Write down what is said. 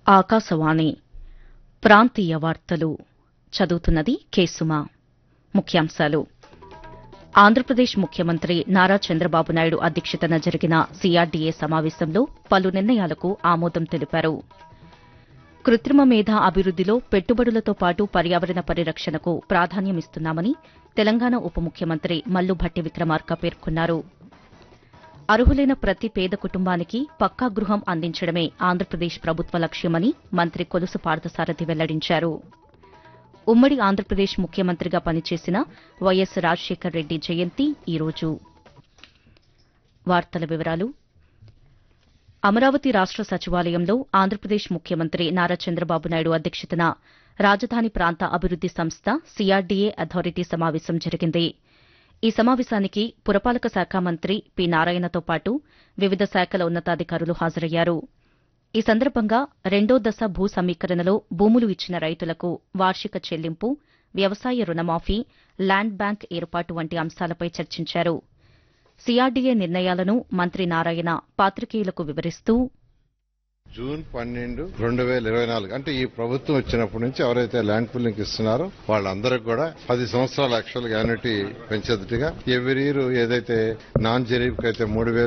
ఆకాశవాణి ప్రాంతీయ వార్తలు చదువుతున్నది కేసుమా ముఖ్యాంశాలు ఆంధ్రప్రదేశ్ ముఖ్యమంత్రి నారా చంద్రబాబు నాయుడు అధ్యక్షతన జరిగిన సీఆర్డీఏ సమావేశంలో పలు నిర్ణయాలకు ఆమోదం తెలిపారు కృత్రిమ మేధ అభివృద్దిలో పెట్టుబడులతో పాటు పర్యావరణ పరిరక్షణకు ప్రాధాన్యమిస్తున్నామని తెలంగాణ ఉప ముఖ్యమంత్రి మల్లు భట్టి విక్రమార్క పేర్కొన్నారు అర్హులైన ప్రతి పేద కుటుంబానికి పక్కా గృహం అందించడమే ఆంధ్రప్రదేశ్ ప్రభుత్వ లక్ష్యమని మంత్రి కొలుసు పార్థసారథి వెల్లడించారు ఉమ్మడి ఆంధ్రప్రదేశ్ ముఖ్యమంత్రిగా పనిచేసిన వైఎస్ రాజశేఖర్ రెడ్డి జయంతి ఈ రోజు వార్తల వివరాలు అమరావతి రాష్ట సచివాలయంలో ఆంధ్రప్రదేశ్ ముఖ్యమంత్రి నారా చంద్రబాబు నాయుడు అధ్యక్షతన రాజధాని ప్రాంత అభివృద్ది సంస్థ సీఆర్డీఏ అథారిటీ సమావేశం జరిగింది ఈ సమావేశానికి పురపాలక శాఖ మంత్రి పి నారాయణతో పాటు వివిధ శాఖల ఉన్నతాధికారులు హాజరయ్యారు ఈ సందర్భంగా రెండో దశ భూ సమీకరణలో భూములు ఇచ్చిన రైతులకు వార్షిక చెల్లింపు వ్యవసాయ రుణమాఫీ ల్యాండ్ బ్యాంక్ ఏర్పాటు వంటి అంశాలపై చర్చించారు సీఆర్డీఏ నిర్ణయాలను మంత్రి నారాయణ పాత్రికేయులకు వివరిస్తూ జూన్ పన్నెండు రెండు వేల ఇరవై నాలుగు అంటే ఈ ప్రభుత్వం వచ్చినప్పటి నుంచి ఎవరైతే ల్యాండ్ పూలింగ్ ఇస్తున్నారో వాళ్ళందరికి కూడా పది సంవత్సరాల యాక్చువల్ గా యాన్యుటీ పెంచేదిగా ఎవ్రీ ఇయర్ ఏదైతే నాన్ జరీఫ్ అయితే మూడు వేలు